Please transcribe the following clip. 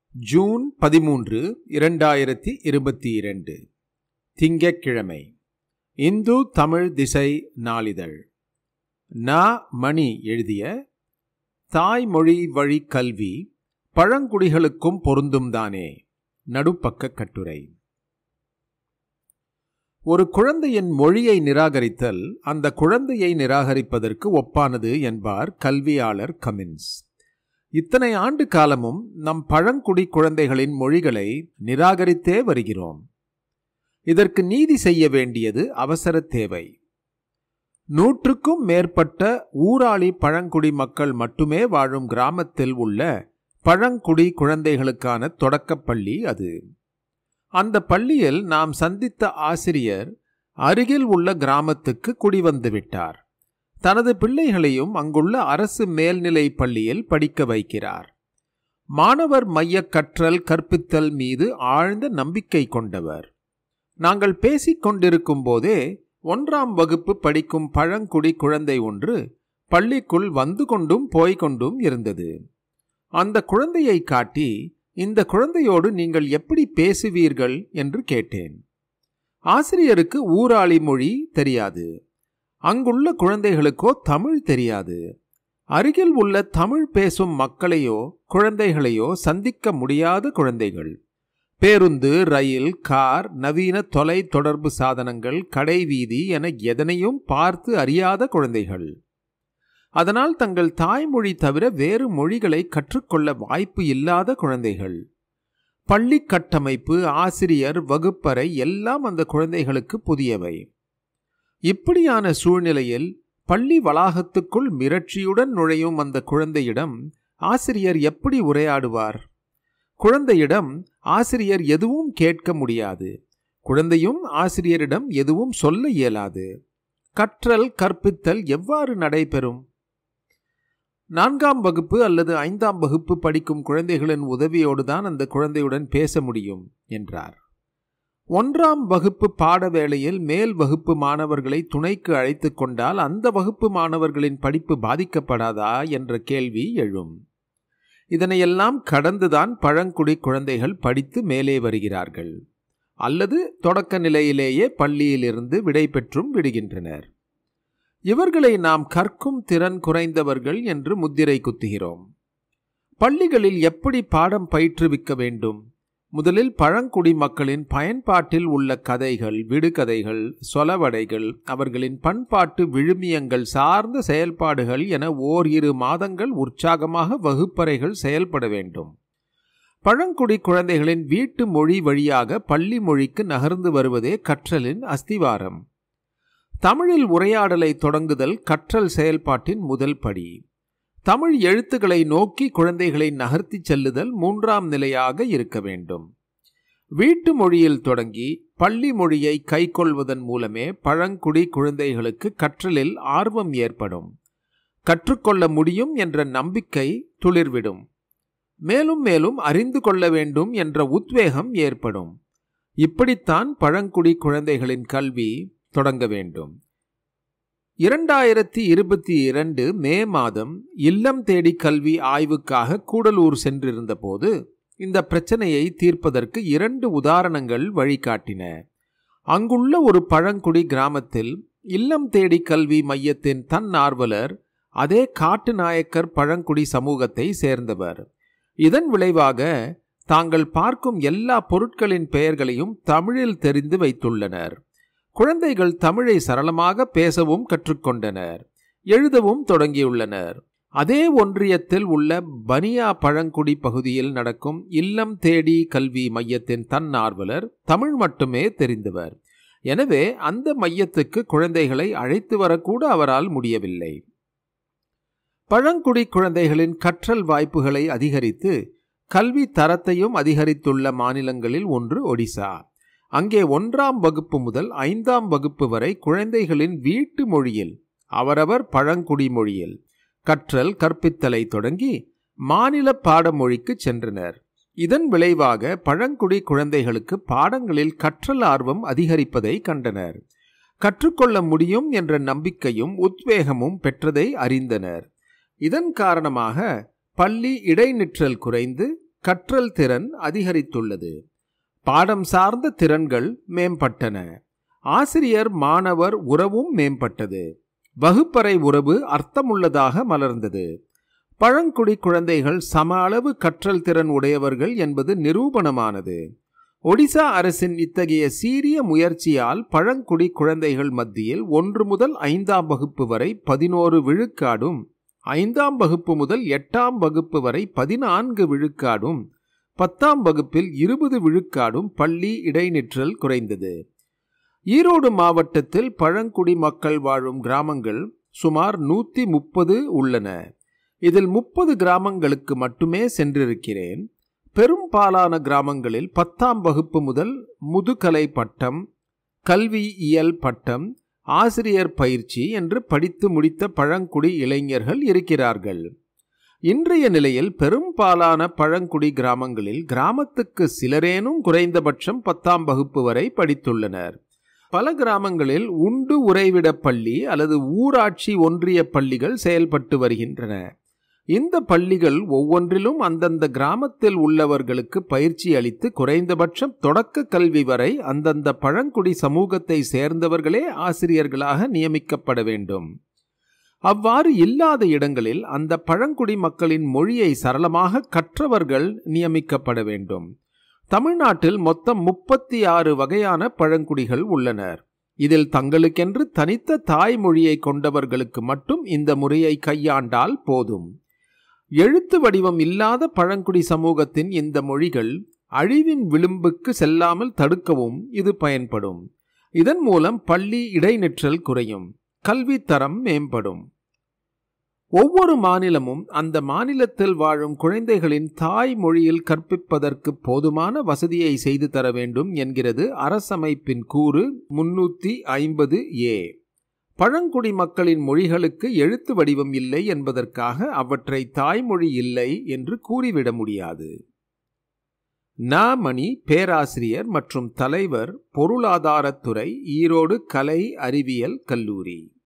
June பதிமூன்று இரண்டாயிரத்தி இருபத்தி இரண்டு திங்கட்கிழமை இந்து தமிழ் திசை நாளிதழ் நா மணி எழுதிய தாய்மொழி வழி கல்வி பழங்குடிகளுக்கும் பொருந்தும் தானே நடுப்பக்க கட்டுரை ஒரு குழந்தையின் மொழியை நிராகரித்தல் அந்த குழந்தையை நிராகரிப்பதற்கு ஒப்பானது என்பார் கல்வியாளர் கமின்ஸ் இத்தனை ஆண்டு காலமும் நம் பழங்குடி குழந்தைகளின் மொழிகளை நிராகரித்தே வருகிறோம் இதற்கு நீதி செய்ய வேண்டியது அவசர தேவை நூற்றுக்கும் மேற்பட்ட ஊராளி பழங்குடி மக்கள் மட்டுமே வாழும் கிராமத்தில் உள்ள பழங்குடி குழந்தைகளுக்கான தொடக்கப்பள்ளி அது அந்த பள்ளியில் நாம் சந்தித்த ஆசிரியர் அருகில் உள்ள கிராமத்துக்கு குடிவந்து விட்டார் தனது பிள்ளைகளையும் அங்குள்ள அரசு மேல்நிலை பள்ளியில் படிக்க வைக்கிறார் மாணவர் மைய கற்றல் கற்பித்தல் மீது ஆழ்ந்த நம்பிக்கை கொண்டவர் நாங்கள் பேசிக் கொண்டிருக்கும் போதே ஒன்றாம் வகுப்பு படிக்கும் பழங்குடி குழந்தை ஒன்று பள்ளிக்குள் வந்து கொண்டும் போய்கொண்டும் இருந்தது அந்த குழந்தையை காட்டி இந்த குழந்தையோடு நீங்கள் எப்படி பேசுவீர்கள் என்று கேட்டேன் ஆசிரியருக்கு ஊராளி மொழி தெரியாது அங்குள்ள குழந்தைகளுக்கோ தமிழ் தெரியாது அருகில் உள்ள தமிழ் பேசும் மக்களையோ குழந்தைகளையோ சந்திக்க முடியாத குழந்தைகள் பேருந்து ரயில் கார் நவீன தொலை தொடர்பு சாதனங்கள் கடைவீதி என எதனையும் பார்த்து அறியாத குழந்தைகள் அதனால் தங்கள் தாய்மொழி தவிர வேறு மொழிகளை கற்றுக்கொள்ள வாய்ப்பு இல்லாத குழந்தைகள் பள்ளி கட்டமைப்பு ஆசிரியர் வகுப்பறை எல்லாம் அந்த குழந்தைகளுக்கு புதியவை இப்படியான சூழ்நிலையில் பள்ளி வளாகத்துக்குள் மிரட்சியுடன் நுழையும் அந்த குழந்தையிடம் ஆசிரியர் எப்படி உரையாடுவார் குழந்தையிடம் ஆசிரியர் எதுவும் கேட்க முடியாது குழந்தையும் ஆசிரியரிடம் எதுவும் சொல்ல இயலாது கற்றல் கற்பித்தல் எவ்வாறு நடைபெறும் நான்காம் வகுப்பு அல்லது ஐந்தாம் வகுப்பு படிக்கும் குழந்தைகளின் உதவியோடு தான் அந்த குழந்தையுடன் பேச முடியும் என்றார் ஒன்றாம் வகுப்பு பாட வேளையில் மேல் வகுப்பு மாணவர்களை துணைக்கு அழைத்து கொண்டால் அந்த வகுப்பு மாணவர்களின் படிப்பு பாதிக்கப்படாதா என்ற கேள்வி எழும் இதனையெல்லாம் கடந்துதான் பழங்குடி குழந்தைகள் படித்து மேலே வருகிறார்கள் அல்லது தொடக்க நிலையிலேயே பள்ளியிலிருந்து விடை பெற்றும் விடுகின்றனர் இவர்களை நாம் கற்கும் திறன் குறைந்தவர்கள் என்று முத்திரை குத்துகிறோம் பள்ளிகளில் எப்படி பாடம் பயிற்றுவிக்க வேண்டும் முதலில் பழங்குடி மக்களின் பயன்பாட்டில் உள்ள கதைகள் விடுகதைகள் சொலவடைகள் அவர்களின் பண்பாட்டு விழுமியங்கள் சார்ந்த செயல்பாடுகள் என ஓர் இரு மாதங்கள் உற்சாகமாக வகுப்பறைகள் செயல்பட வேண்டும் பழங்குடி குழந்தைகளின் வீட்டு மொழி வழியாக பள்ளி மொழிக்கு நகர்ந்து வருவதே கற்றலின் அஸ்திவாரம் தமிழில் உரையாடலை தொடங்குதல் கற்றல் செயல்பாட்டின் முதல் படி தமிழ் எழுத்துக்களை நோக்கி குழந்தைகளை நகர்த்தி செல்லுதல் மூன்றாம் நிலையாக இருக்க வேண்டும் வீட்டு மொழியில் தொடங்கி பள்ளி மொழியை கைக்கொள்வதன் மூலமே பழங்குடி குழந்தைகளுக்கு கற்றலில் ஆர்வம் ஏற்படும் கற்றுக்கொள்ள முடியும் என்ற நம்பிக்கை துளிர்விடும் மேலும் மேலும் அறிந்து கொள்ள வேண்டும் என்ற உத்வேகம் ஏற்படும் இப்படித்தான் பழங்குடி குழந்தைகளின் கல்வி தொடங்க வேண்டும் இரண்டாயிரத்தி இருபத்தி இரண்டு மே மாதம் இல்லம் தேடி கல்வி ஆய்வுக்காக கூடலூர் சென்றிருந்த போது இந்த பிரச்சனையை தீர்ப்பதற்கு இரண்டு உதாரணங்கள் வழிகாட்டின அங்குள்ள ஒரு பழங்குடி கிராமத்தில் இல்லம் தேடி கல்வி மையத்தின் தன்னார்வலர் அதே காட்டு நாயக்கர் பழங்குடி சமூகத்தை சேர்ந்தவர் இதன் விளைவாக தாங்கள் பார்க்கும் எல்லா பொருட்களின் பெயர்களையும் தமிழில் தெரிந்து வைத்துள்ளனர் குழந்தைகள் தமிழை சரளமாக பேசவும் கற்றுக்கொண்டனர் எழுதவும் தொடங்கியுள்ளனர் அதே ஒன்றியத்தில் உள்ள பனியா பழங்குடி பகுதியில் நடக்கும் இல்லம் தேடி கல்வி மையத்தின் தன்னார்வலர் தமிழ் மட்டுமே தெரிந்தவர் எனவே அந்த மையத்துக்கு குழந்தைகளை அழைத்து வரக்கூட அவரால் முடியவில்லை பழங்குடி குழந்தைகளின் கற்றல் வாய்ப்புகளை அதிகரித்து கல்வி தரத்தையும் அதிகரித்துள்ள மாநிலங்களில் ஒன்று ஒடிசா அங்கே ஒன்றாம் வகுப்பு முதல் ஐந்தாம் வகுப்பு வரை குழந்தைகளின் வீட்டு மொழியில் அவரவர் பழங்குடி மொழியில் கற்றல் கற்பித்தலை தொடங்கி மாநில பாடமொழிக்கு சென்றனர் இதன் விளைவாக பழங்குடி குழந்தைகளுக்கு பாடங்களில் கற்றல் ஆர்வம் அதிகரிப்பதை கண்டனர் கற்றுக்கொள்ள முடியும் என்ற நம்பிக்கையும் உத்வேகமும் பெற்றதை அறிந்தனர் இதன் காரணமாக பள்ளி இடைநிற்றல் குறைந்து கற்றல் திறன் அதிகரித்துள்ளது பாடம் சார்ந்த திறன்கள் மேம்பட்டன ஆசிரியர் மாணவர் உறவும் மேம்பட்டது வகுப்பறை உறவு அர்த்தமுள்ளதாக மலர்ந்தது பழங்குடி குழந்தைகள் சம அளவு கற்றல் திறன் உடையவர்கள் என்பது நிரூபணமானது ஒடிசா அரசின் இத்தகைய சீரிய முயற்சியால் பழங்குடி குழந்தைகள் மத்தியில் ஒன்று முதல் ஐந்தாம் வகுப்பு வரை பதினோரு விழுக்காடும் ஐந்தாம் வகுப்பு முதல் எட்டாம் வகுப்பு வரை பதினான்கு விழுக்காடும் பத்தாம் வகுப்பில் இருபது விழுக்காடும் பள்ளி இடைநிற்றல் குறைந்தது ஈரோடு மாவட்டத்தில் பழங்குடி மக்கள் வாழும் கிராமங்கள் சுமார் நூத்தி முப்பது உள்ளன இதில் முப்பது கிராமங்களுக்கு மட்டுமே சென்றிருக்கிறேன் பெரும்பாலான கிராமங்களில் பத்தாம் வகுப்பு முதல் முதுகலை பட்டம் கல்வியியல் பட்டம் ஆசிரியர் பயிற்சி என்று படித்து முடித்த பழங்குடி இளைஞர்கள் இருக்கிறார்கள் இன்றைய நிலையில் பெரும்பாலான பழங்குடி கிராமங்களில் கிராமத்துக்கு சிலரேனும் குறைந்தபட்சம் பத்தாம் வகுப்பு வரை படித்துள்ளனர் பல கிராமங்களில் உண்டு உறைவிட பள்ளி அல்லது ஊராட்சி ஒன்றிய பள்ளிகள் செயல்பட்டு வருகின்றன இந்த பள்ளிகள் ஒவ்வொன்றிலும் அந்தந்த கிராமத்தில் உள்ளவர்களுக்கு பயிற்சி அளித்து குறைந்தபட்சம் தொடக்க கல்வி வரை அந்தந்த பழங்குடி சமூகத்தை சேர்ந்தவர்களே ஆசிரியர்களாக நியமிக்கப்பட வேண்டும் அவ்வாறு இல்லாத இடங்களில் அந்த பழங்குடி மக்களின் மொழியை சரளமாக கற்றவர்கள் நியமிக்கப்பட வேண்டும் தமிழ்நாட்டில் மொத்தம் முப்பத்தி ஆறு வகையான பழங்குடிகள் உள்ளனர் இதில் தங்களுக்கென்று தனித்த தாய்மொழியை கொண்டவர்களுக்கு மட்டும் இந்த முறையை கையாண்டால் போதும் எழுத்து வடிவம் இல்லாத பழங்குடி சமூகத்தின் இந்த மொழிகள் அழிவின் விளிம்புக்கு செல்லாமல் தடுக்கவும் இது பயன்படும் இதன் மூலம் பள்ளி இடைநிற்றல் குறையும் கல்வி தரம் மேம்படும் ஒவ்வொரு மாநிலமும் அந்த மாநிலத்தில் வாழும் குழந்தைகளின் தாய் மொழியில் கற்பிப்பதற்கு போதுமான வசதியை செய்து தர வேண்டும் என்கிறது அரசமைப்பின் கூறு முன்னூத்தி ஐம்பது ஏ பழங்குடி மக்களின் மொழிகளுக்கு எழுத்து வடிவம் இல்லை என்பதற்காக அவற்றை தாய்மொழி இல்லை என்று கூறிவிட முடியாது ந மணி பேராசிரியர் மற்றும் தலைவர் பொருளாதாரத்துறை ஈரோடு கலை அறிவியல் கல்லூரி